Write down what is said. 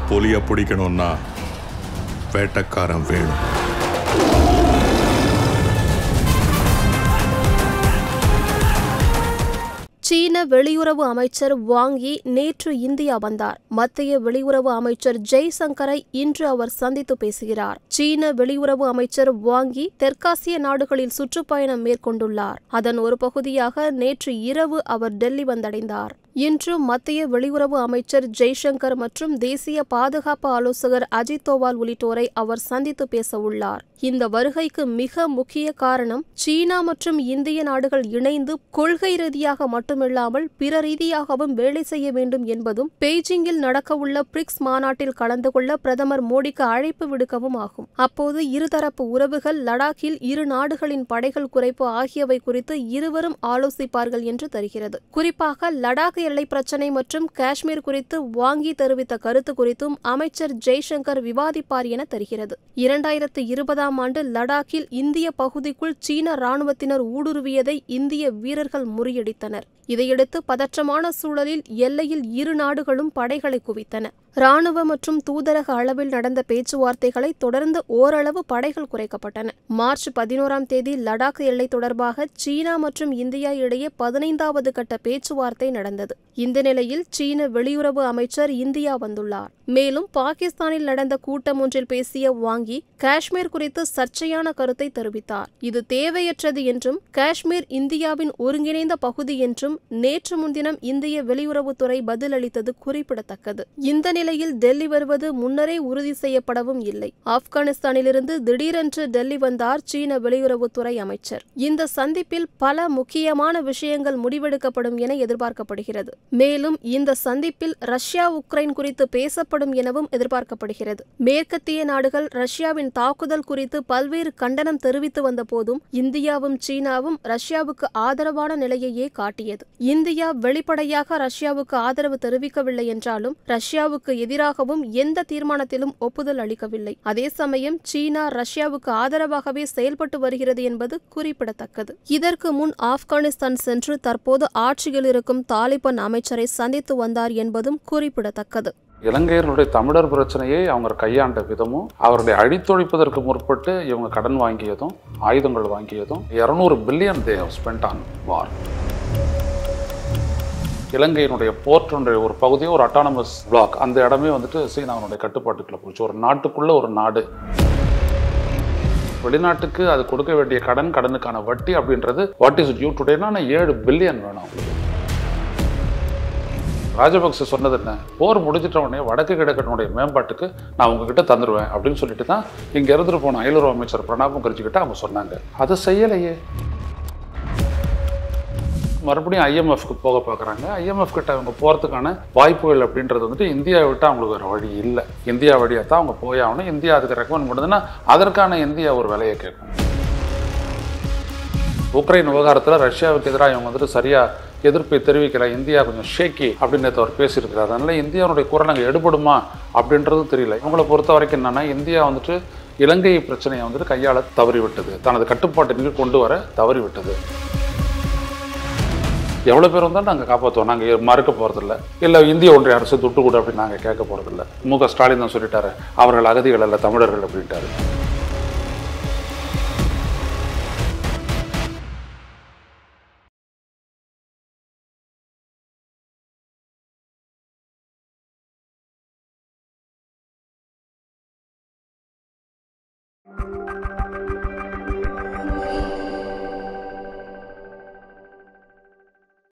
புலிய பிடிக்கணும்னா வேட்டக்காரன் வேணும் சீன வெளியுறவு அமைச்சர் வாங் யி நேற்று இந்தியா வந்தார் மத்திய வெளியுறவு அமைச்சர் ஜெய்சங்கரை இன்று அவர் சந்தித்து பேசுகிறார் சீன வெளியுறவு அமைச்சர் வாங் யி தெற்காசிய நாடுகளில் சுற்றுப்பயணம் மேற்கொண்டுள்ளார் அதன் ஒரு பகுதியாக நேற்று இரவு அவர் டெல்லி வந்தடைந்தார் இன்று மத்திய வெளியுறவு அமைச்சர் ஜெய்சங்கர் மற்றும் தேசிய பாதுகாப்பு ஆலோசகர் அஜித் தோவால் உள்ளிட்டோரை அவர் சந்தித்து பேச உள்ளார் இந்த வருகைக்கு மிக முக்கிய காரணம் சீனா மற்றும் இந்திய நாடுகள் இணைந்து கொள்கை ரீதியாக மட்டுமில்லாமல் பிற ரீதியாகவும் வேலை செய்ய வேண்டும் என்பதும் பெய்ஜிங்கில் நடக்கவுள்ள பிரிக்ஸ் மாநாட்டில் கலந்து கொள்ள பிரதமர் மோடிக்கு அழைப்பு விடுக்கவும் ஆகும் அப்போது இருதரப்பு உறவுகள் லடாக்கில் இரு நாடுகளின் படைகள் குறைப்பு ஆகியவை குறித்து இருவரும் ஆலோசிப்பார்கள் என்று தெரிகிறது குறிப்பாக லடாக் எல்லை பிரச்சினை மற்றும் காஷ்மீர் குறித்து வாங்கி தெரிவித்த கருத்து குறித்தும் அமைச்சர் ஜெய்சங்கர் விவாதிப்பார் என தெரிகிறது இரண்டாயிரத்து இருபதாம் ஆண்டு லடாக்கில் இந்திய பகுதிக்குள் சீன ராணுவத்தினர் ஊடுருவியதை இந்திய வீரர்கள் முறியடித்தனர் இதையடுத்து பதற்றமான சூழலில் எல்லையில் இரு நாடுகளும் படைகளை குவித்தன ராணுவ மற்றும் தூதரக அளவில் நடந்த பேச்சுவார்த்தைகளை தொடர்ந்து ஓரளவு படைகள் குறைக்கப்பட்டன மார்ச் பதினோராம் தேதி லடாக் எல்லை தொடர்பாக சீனா மற்றும் இந்தியா இடையே பதினைந்தாவது கட்ட பேச்சுவார்த்தை நடந்தது இந்த நிலையில் சீன வெளியுறவு அமைச்சர் இந்தியா வந்துள்ளார் மேலும் பாகிஸ்தானில் நடந்த கூட்டம் ஒன்றில் பேசிய வாங்கி காஷ்மீர் குறித்து சர்ச்சையான கருத்தை தெரிவித்தார் இது தேவையற்றது என்றும் காஷ்மீர் இந்தியாவின் ஒருங்கிணைந்த பகுதி என்றும் நேற்று முன்தினம் இந்திய வெளியுறவுத்துறை பதிலளித்தது குறிப்பிடத்தக்கது இந்த நிலையில் டெல்லி வருவது முன்னரே உறுதி செய்யப்படவும் இல்லை ஆப்கானிஸ்தானிலிருந்து திடீரென்று டெல்லி வந்தார் சீன வெளியுறவுத்துறை அமைச்சர் இந்த சந்திப்பில் பல முக்கியமான விஷயங்கள் முடிவெடுக்கப்படும் என எதிர்பார்க்கப்படுகிறது மேலும் இந்த சந்திப்பில் ரஷ்யா உக்ரைன் குறித்து பேசப்படும் எனவும் எதிர்பார்க்கப்படுகிறது மேற்கத்திய நாடுகள் ரஷ்யாவின் தாக்குதல் குறித்து பல்வேறு கண்டனம் தெரிவித்து வந்த போதும் இந்தியாவும் சீனாவும் ரஷ்யாவுக்கு ஆதரவான நிலையையே காட்டியது இந்தியா வெளிப்படையாக ரஷ்யாவுக்கு ஆதரவு தெரிவிக்கவில்லை என்றாலும் ரஷ்யாவுக்கு எதிராகவும் எந்த தீர்மானத்திலும் ஒப்புதல் அளிக்கவில்லை அதே சமயம் சீனா ரஷ்யாவுக்கு ஆதரவாகவே செயல்பட்டு வருகிறது என்பது குறிப்பிடத்தக்கது இதற்கு முன் ஆப்கானிஸ்தான் சென்று தற்போது ஆட்சியில் இருக்கும் தாலிபான் அமைச்சரை சந்தித்து வந்தார் என்பதும் குறிப்பிடத்தக்கது இலங்கையர்களுடைய தமிழர் பிரச்சனையை அவங்க கையாண்ட விதமும் அவர்களை அழித்தொழிப்பதற்கு முற்பட்டு இவங்க கடன் வாங்கியதும் ஆயுதங்கள் வாங்கியதும் இரநூறு billion they spend on war இலங்கையினுடைய போர்ட்டுடைய ஒரு பகுதியே ஒரு அட்டானமஸ் பிளாக் அந்த இடமே வந்துட்டு சீனாவினுடைய கட்டுப்பாட்டுக்குள்ள போச்சு ஒரு நாட்டுக்குள்ள ஒரு நாடு வெளிநாட்டுக்கு அது கொடுக்க வேண்டிய கடன் கடனுக்கான வட்டி அப்படின்றது வாட் இஸ் டியூ டுடேனா ஏழு பில்லியன் வேணும் அவங்களுக்கு ராஜபக்சே சொன்னது என்ன போர் முடிஞ்சிட்ட உடனே வடக்கு கிழக்கினுடைய மேம்பாட்டுக்கு நான் உங்ககிட்ட தந்துடுவேன் அப்படின்னு சொல்லிட்டு தான் இங்கே இருந்துட்டு போன அயலுறவு அமைச்சர் பிரணாப் முகர்ஜிக்கிட்ட அவங்க சொன்னாங்க அதை செய்யலையே மறுபடியும் ஐஎம்எஃப்க்கு போக பார்க்குறாங்க ஐஎம்எஃப் கிட்ட அவங்க போகிறதுக்கான வாய்ப்புகள் அப்படின்றது வந்துட்டு இந்தியாவை விட்டு அவங்களுக்கு வேறு வழி இல்லை இந்தியா வழியாக தான் அவங்க போய் ஆகணும் இந்தியா அதுக்கு ரெக்கமெண்ட் பண்ணுதுன்னா அதற்கான இந்தியா ஒரு விலையை கேட்கும் உக்ரைன் விவகாரத்தில் ரஷ்யாவுக்கு எதிராக இவங்க வந்துட்டு சரியாக எதிர்ப்பை தெரிவிக்கல இந்தியா கொஞ்சம் ஷேக்கி அப்படின்னு நேத்து அவர் பேசியிருக்கிறார் அதனால் இந்தியாவுடைய குரல் அங்கே எடுபடுமா அப்படின்றதும் தெரியல இவங்களை பொறுத்த வரைக்கும் என்னன்னா இந்தியா வந்துட்டு இலங்கை பிரச்சனையை வந்துட்டு கையாள தவறிவிட்டது தனது கட்டுப்பாட்டின் கொண்டு வர தவறிவிட்டது எவ்வளோ பேர் வந்தாலும் நாங்கள் காப்பாற்றுவோம் நாங்கள் மறுக்க போகிறதில்ல இல்லை இந்திய ஒன்றிய அரசு துட்டு கொடு அப்படின்னு நாங்கள் கேட்க போகிறதில்ல மு க ஸ்டாலின் தான் சொல்லிட்டாரு அவர்கள் அகதிகள் அல்ல தமிழர்கள் அப்படின்ட்டாரு thank you